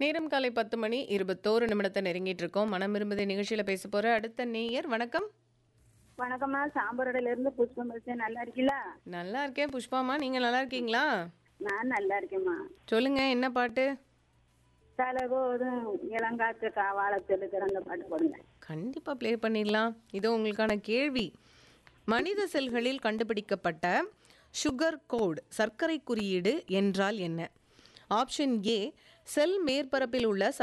நேரம் காலை பத்து மணி இருபத்தோரு நிமிடத்தை நெருங்கிட்டு இருக்கோம் மனம் விரும்புதை நிகழ்ச்சியில பேச போற அடுத்த நேயர் வணக்கம் வணக்கம்மா சாம்பரோடையில இருந்து புஷ்பம் பேசுறேன் நல்லா இருக்கீங்களா நல்லா இருக்கேன் புஷ்பாமா நீங்க நல்லா இருக்கீங்களா நான் நல்லா இருக்கேம்மா சொல்லுங்க என்ன பாட்டு தலைபோதும் இளங்காற்று காவால சொல்லுக்கிற அந்த பாட்டு போடுங்க கண்டிப்பா ப்ளே பண்ணிடலாம் இதோ உங்களுக்கான கேள்வி மனித செல்களில் கண்டுபிடிக்கப்பட்ட சுகர் கோட் சர்க்கரை குறியீடு என்றால் என்ன ஆப்ஷன் ஏ செல் மேற்பரப்பில் உள்ள